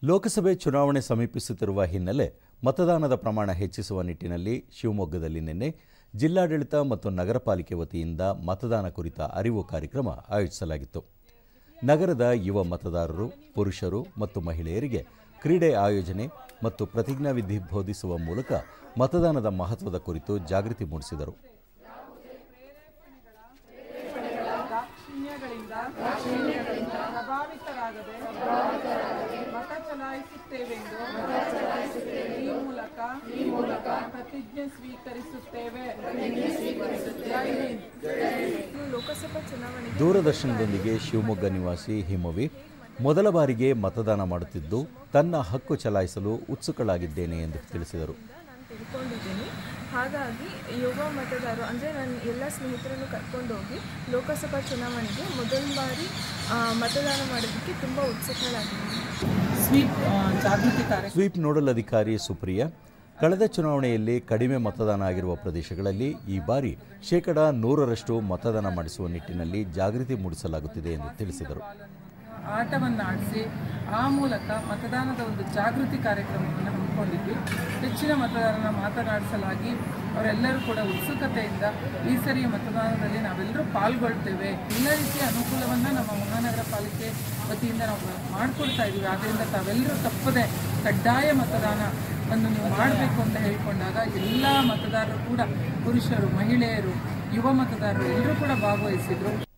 ಲೋಕಸಭೆ ಚುನಾವಣೆ ಸಮೀಪಿಸುತ್ತಿರುವ ಹಿನ್ನೆಲೆ ಮತದಾನದ ಪ್ರಮಾಣ ಹೆಚ್ಚಿಸುವ ನಿಟ್ಟಿನಲ್ಲಿ ಶಿವಮೊಗ್ಗದಲ್ಲಿ ನಿನ್ನೆ ಜಿಲ್ಲಾಡಳಿತ ಮತ್ತು ನಗರ ಪಾಲಿಕೆ ವತಿಯಿಂದ ಮತದಾನ ಕುರಿತ ಅರಿವು ಕಾರ್ಯಕ್ರಮ ಆಯೋಜಿಸಲಾಗಿತ್ತು ನಗರದ ಯುವ ಮತದಾರರು ಪುರುಷರು ಮತ್ತು ಮಹಿಳೆಯರಿಗೆ ಕ್ರೀಡೆ ಆಯೋಜನೆ ಮತ್ತು ಪ್ರತಿಜ್ಞಾವಿಧಿ ಬೋಧಿಸುವ ಮೂಲಕ ಮತದಾನದ ಮಹತ್ವದ ಕುರಿತು ಜಾಗೃತಿ ಮೂಡಿಸಿದರು ದಾಕ್ಷಿಣ್ಯಗಳಿಂದ ಪ್ರಭಾವಿತರಾಗದೆ ಮತ ಚಲಾಯಿಸುತ್ತೇವೆಂದು ಈ ಮೂಲಕ ಪ್ರತಿಜ್ಞೆ ಸ್ವೀಕರಿಸುತ್ತೇವೆ ಜೈ ಹಿಂದ್ ಲೋಕಸಭಾ ಚುನಾವಣೆಗೆ ದೂರದರ್ಶನದೊಂದಿಗೆ ಶಿವಮೊಗ್ಗ ನಿವಾಸಿ ಹಿಮವಿ ಮೊದಲ ಬಾರಿಗೆ ಮತದಾನ ಮಾಡುತ್ತಿದ್ದು ತನ್ನ ಹಕ್ಕು ಚಲಾಯಿಸಲು ಉತ್ಸುಕಳಾಗಿದ್ದೇನೆ ಎಂದು ತಿಳಿಸಿದರು ನಾನು ತಿಳ್ಕೊಂಡಿದ್ದೀನಿ ಹಾಗಾಗಿ ಯುವ ಮತದಾರರು ಅಂದರೆ ನನ್ನ ಎಲ್ಲ ಸ್ನೇಹಿತರನ್ನು ಕರ್ಕೊಂಡೋಗಿ ಲೋಕಸಭಾ ಚುನಾವಣೆಗೆ ಮೊದಲ ಬಾರಿ ಆ, ಮತದಾನ ಮಾಡೋದಕ್ಕೆ ತುಂಬ ಉತ್ಸುಕಳಾಗಿದ್ದೀನಿ ಸ್ವೀಪ್ ಆ, ಜಾಗೃತಿ ಕಾರ್ಯಕ್ರಮ ಸ್ವೀಪ್ ನೋಡಲ್ ಅಧಿಕಾರಿ ಸುಪ್ರಿಯಾ ಕಳೆದ ಚುನಾವಣೆಯಲ್ಲಿ ಕಡಿಮೆ ಮತದಾನ ಆಗಿರುವ ಪ್ರದೇಶಗಳಲ್ಲಿ ಈ ಬಾರಿ ಶೇಕಡ ನೂರರಷ್ಟು ಮತದಾನ ಮಾಡಿಸುವ ನಿಟ್ಟಿನಲ್ಲಿ ಜಾಗೃತಿ ಮೂಡಿಸಲಾಗುತ್ತಿದೆ ಎಂದು ತಿಳಿಸಿದರು ಆಟವನ್ನು ಆಡಿಸಿ ಆ ಮೂಲಕ ಮತದಾನದ ಒಂದು ಜಾಗೃತಿ ಕಾರ್ಯಕ್ರಮವನ್ನು ಹಮ್ಮಿಕೊಂಡಿದ್ವಿ ಹೆಚ್ಚಿನ ಮತದಾರರನ್ನ ಮಾತನಾಡಿಸಲಾಗಿ ಅವರೆಲ್ಲರೂ ಕೂಡ ಉತ್ಸುಕತೆಯಿಂದ ಈ ಸರಿಯ ಮತದಾನದಲ್ಲಿ ನಾವೆಲ್ಲರೂ ಪಾಲ್ಗೊಳ್ತೇವೆ ಎಲ್ಲ ರೀತಿಯ ಅನುಕೂಲವನ್ನು ನಮ್ಮ ಮಹಾನಗರ ಪಾಲಿಕೆ ವತಿಯಿಂದ ನಾವು ಮಾಡಿಕೊಡ್ತಾ ಇದ್ದೀವಿ ಆದ್ದರಿಂದ ತಾವೆಲ್ಲರೂ ತಪ್ಪದೆ ಕಡ್ಡಾಯ ಮತದಾನ ಅನ್ನು ನೀವು ಮಾಡಬೇಕು ಅಂತ ಹೇಳಿಕೊಂಡಾಗ ಎಲ್ಲ ಮತದಾರರು ಕೂಡ ಪುರುಷರು ಮಹಿಳೆಯರು ಯುವ ಮತದಾರರು ಎಲ್ಲರೂ ಕೂಡ ಭಾಗವಹಿಸಿದ್ರು